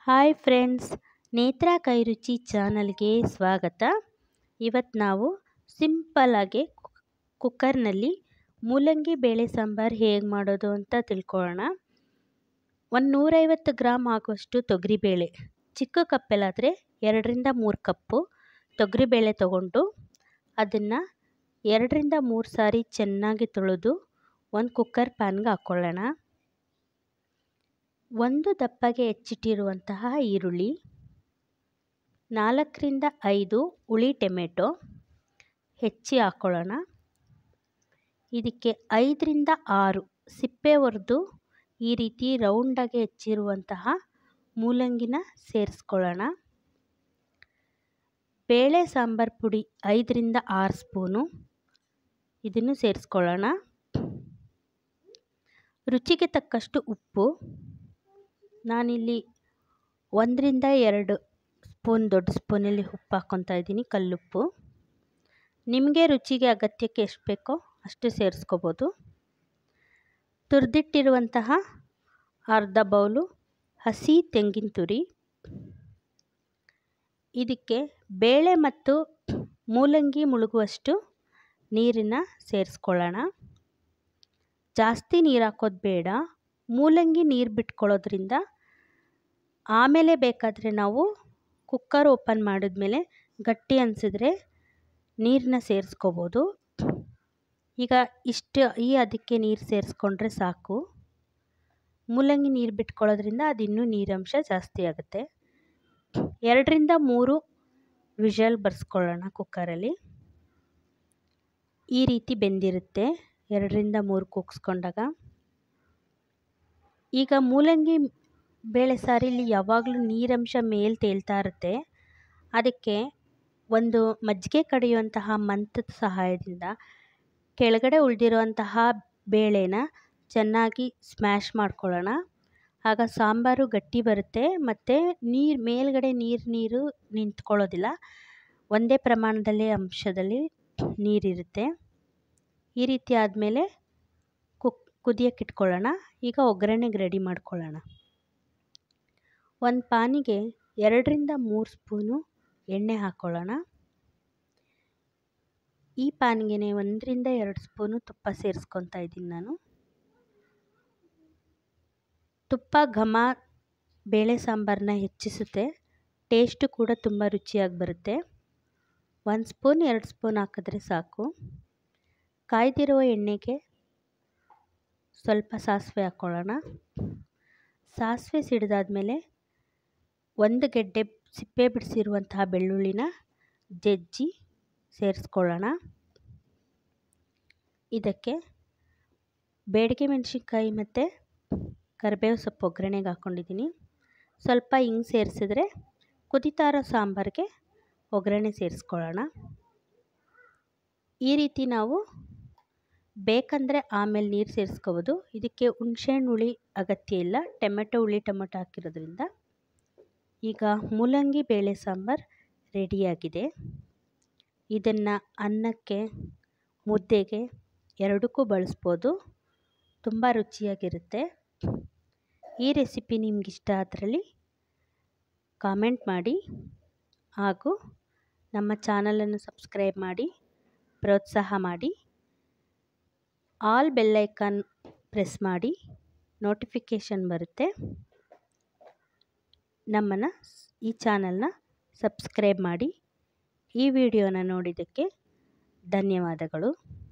hi friends ನೇತ್ರ ಕೈರುಚಿ ಚಾನಲ್ಗೆ ಸ್ವಾಗತ ಇವತ್ತು ನಾವು ಸಿಂಪಲ್ಲಾಗಿ ಕುಕ್ಕರ್ನಲ್ಲಿ ಮೂಲಂಗಿ ಬೇಳೆ ಸಾಂಬಾರು ಹೇಗೆ ಮಾಡೋದು ಅಂತ ತಿಳ್ಕೊಳ್ಳೋಣ ಒಂದು ನೂರೈವತ್ತು ಗ್ರಾಮ್ ಆಗುವಷ್ಟು ತೊಗರಿಬೇಳೆ ಚಿಕ್ಕ ಕಪ್ಪೆಲ್ಲಾದರೆ ಎರಡರಿಂದ ಮೂರು ಕಪ್ಪು ತೊಗರಿಬೇಳೆ ತಗೊಂಡು ಅದನ್ನು ಎರಡರಿಂದ ಮೂರು ಸಾರಿ ಚೆನ್ನಾಗಿ ತೊಳೆದು ಒಂದು ಕುಕ್ಕರ್ ಪ್ಯಾನ್ಗೆ ಹಾಕ್ಕೊಳ್ಳೋಣ ಒಂದು ದಪ್ಪಗೆ ಹೆಚ್ಚಿಟ್ಟಿರುವಂತಹ ಈರುಳ್ಳಿ ನಾಲ್ಕರಿಂದ ಐದು ಹುಳಿ ಟೊಮೆಟೊ ಹೆಚ್ಚಿ ಹಾಕ್ಕೊಳ್ಳೋಣ ಇದಕ್ಕೆ ಐದರಿಂದ ಆರು ಸಿಪ್ಪೆ ಒರೆದು ಈ ರೀತಿ ರೌಂಡಾಗಿ ಹೆಚ್ಚಿರುವಂತಹ ಮೂಲಂಗಿನ ಸೇರಿಸ್ಕೊಳ್ಳೋಣ ಬೇಳೆ ಸಾಂಬಾರು ಪುಡಿ ಐದರಿಂದ ಆರು ಸ್ಪೂನು ಇದನ್ನು ಸೇರಿಸ್ಕೊಳ್ಳೋಣ ರುಚಿಗೆ ತಕ್ಕಷ್ಟು ಉಪ್ಪು ನಾನಿಲ್ಲಿ ಒಂದರಿಂದ ಎರಡು ಸ್ಪೂನ್ ದೊಡ್ಡ ಸ್ಪೂನಲ್ಲಿ ಉಪ್ಪು ಹಾಕ್ಕೊತಾ ಇದ್ದೀನಿ ಕಲ್ಲುಪ್ಪು ನಿಮಗೆ ರುಚಿಗೆ ಅಗತ್ಯಕ್ಕೆ ಎಷ್ಟು ಬೇಕೋ ಅಷ್ಟು ಸೇರಿಸ್ಕೋಬೋದು ತುರಿದಿಟ್ಟಿರುವಂತಹ ಅರ್ಧ ಬೌಲು ಹಸಿ ತೆಂಗಿನ ತುರಿ ಇದಕ್ಕೆ ಬೇಳೆ ಮತ್ತು ಮೂಲಂಗಿ ಮುಳುಗುವಷ್ಟು ನೀರನ್ನು ಸೇರಿಸ್ಕೊಳ್ಳೋಣ ಜಾಸ್ತಿ ನೀರು ಹಾಕೋದು ಬೇಡ ಮೂಲಂಗಿ ನೀರು ಬಿಟ್ಕೊಳ್ಳೋದ್ರಿಂದ ಆಮೇಲೆ ಬೇಕಾದರೆ ನಾವು ಕುಕ್ಕರ್ ಓಪನ್ ಮಾಡಿದ್ಮೇಲೆ ಗಟ್ಟಿ ಅನಿಸಿದ್ರೆ ನೀರನ್ನ ಸೇರಿಸ್ಕೋಬೋದು ಈಗ ಇಷ್ಟು ಈ ಅದಕ್ಕೆ ನೀರು ಸೇರಿಸ್ಕೊಂಡ್ರೆ ಸಾಕು ಮೂಲಂಗಿ ನೀರು ಬಿಟ್ಕೊಳ್ಳೋದ್ರಿಂದ ಅದು ಇನ್ನೂ ನೀರಂಶ ಜಾಸ್ತಿ ಆಗುತ್ತೆ ಎರಡರಿಂದ ಮೂರು ವಿಷಲ್ ಬರ್ಸ್ಕೊಳ್ಳೋಣ ಕುಕ್ಕರಲ್ಲಿ ಈ ರೀತಿ ಬೆಂದಿರುತ್ತೆ ಎರಡರಿಂದ ಮೂರು ಕೂಗಿಸ್ಕೊಂಡಾಗ ಈಗ ಮೂಲಂಗಿ ಬೇಳೆ ಸಾರಿಲಿ ಯಾವಾಗಲೂ ನೀರಂಶ ಮೇಲೆ ತೇಲ್ತಾ ಇರುತ್ತೆ ಅದಕ್ಕೆ ಒಂದು ಮಜ್ಜಿಗೆ ಕಡಿಯುವಂತಹ ಮಂತ್ರದ ಸಹಾಯದಿಂದ ಕೆಳಗಡೆ ಉಳಿದಿರುವಂತಹ ಬೇಳೆನ ಚೆನ್ನಾಗಿ ಸ್ಮ್ಯಾಶ್ ಮಾಡ್ಕೊಳ್ಳೋಣ ಆಗ ಸಾಂಬಾರು ಗಟ್ಟಿ ಬರುತ್ತೆ ಮತ್ತು ನೀರು ಮೇಲ್ಗಡೆ ನೀರು ನೀರು ನಿಂತ್ಕೊಳ್ಳೋದಿಲ್ಲ ಒಂದೇ ಪ್ರಮಾಣದಲ್ಲಿ ಅಂಶದಲ್ಲಿ ನೀರಿರುತ್ತೆ ಈ ರೀತಿ ಆದಮೇಲೆ ಕುಕ್ ಕುದಿಯೋಕೆ ಇಟ್ಕೊಳ್ಳೋಣ ಈಗ ಒಗ್ಗರಣೆಗೆ ರೆಡಿ ಮಾಡ್ಕೊಳ್ಳೋಣ ಒಂದು ಪಾನಿಗೆ ಎರಡರಿಂದ ಮೂರು ಸ್ಪೂನು ಎಣ್ಣೆ ಹಾಕ್ಕೊಳ್ಳೋಣ ಈ ಪಾನಿಗೆ ಒಂದರಿಂದ ಎರಡು ಸ್ಪೂನು ತುಪ್ಪ ಸೇರಿಸ್ಕೊತಾ ಇದ್ದೀನಿ ನಾನು ತುಪ್ಪ ಘಮ ಬೇಳೆ ಸಾಂಬಾರನ್ನ ಹೆಚ್ಚಿಸುತ್ತೆ ಟೇಸ್ಟು ಕೂಡ ತುಂಬ ರುಚಿಯಾಗಿ ಬರುತ್ತೆ ಒಂದು ಸ್ಪೂನ್ ಎರಡು ಸ್ಪೂನ್ ಹಾಕಿದ್ರೆ ಸಾಕು ಕಾಯ್ದಿರುವ ಎಣ್ಣೆಗೆ ಸ್ವಲ್ಪ ಸಾಸಿವೆ ಹಾಕ್ಕೊಳ್ಳೋಣ ಸಾಸಿವೆ ಸಿಡಿದಾದ್ಮೇಲೆ ಒಂದು ಗೆಡ್ಡೆ ಸಿಪ್ಪೆ ಬಿಡಿಸಿರುವಂತಹ ಬೆಳ್ಳುಳ್ಳಿನ ಜಜ್ಜಿ ಸೇರಿಸ್ಕೊಳ್ಳೋಣ ಇದಕ್ಕೆ ಬೇಡಿಗೆ ಮೆಣಸಿನ್ಕಾಯಿ ಮತ್ತು ಕರಿಬೇವು ಸೊಪ್ಪು ಒಗ್ಗರಣೆಗೆ ಹಾಕ್ಕೊಂಡಿದ್ದೀನಿ ಸ್ವಲ್ಪ ಹಿಂಗೆ ಸೇರಿಸಿದ್ರೆ ಕುದಿತಾ ಇರೋ ಸಾಂಬಾರಿಗೆ ಒಗ್ಗರಣೆ ಸೇರಿಸ್ಕೊಳ್ಳೋಣ ಈ ರೀತಿ ನಾವು ಬೇಕಂದರೆ ಆಮೇಲೆ ನೀರು ಸೇರಿಸ್ಕೋಬೋದು ಇದಕ್ಕೆ ಹುಣಸೆಹಣ್ಣು ಹುಳಿ ಅಗತ್ಯ ಇಲ್ಲ ಟೊಮೆಟೊ ಹುಳಿ ಟೊಮೆಟೊ ಹಾಕಿರೋದ್ರಿಂದ ಈಗ ಮೂಲಂಗಿ ಬೇಳೆ ಸಾಂಬಾರು ರೆಡಿಯಾಗಿದೆ ಇದನ್ನು ಅನ್ನಕ್ಕೆ ಮುದ್ದೆಗೆ ಎರಡಕ್ಕೂ ಬಳಸ್ಬೋದು ತುಂಬ ರುಚಿಯಾಗಿರುತ್ತೆ ಈ ರೆಸಿಪಿ ನಿಮ್ಗೆ ಇಷ್ಟ ಆದ್ರಲ್ಲಿ ಕಾಮೆಂಟ್ ಮಾಡಿ ಹಾಗೂ ನಮ್ಮ ಚಾನಲನ್ನು ಸಬ್ಸ್ಕ್ರೈಬ್ ಮಾಡಿ ಪ್ರೋತ್ಸಾಹ ಮಾಡಿ ಆಲ್ ಬೆಲ್ಲೈಕಾನ್ ಪ್ರೆಸ್ ಮಾಡಿ ನೋಟಿಫಿಕೇಷನ್ ಬರುತ್ತೆ ನಮ್ಮನ್ನು ಈ ಚಾನಲ್ನ ಸಬ್ಸ್ಕ್ರೈಬ್ ಮಾಡಿ ಈ ವಿಡಿಯೋನ ನೋಡಿದ್ದಕ್ಕೆ ಧನ್ಯವಾದಗಳು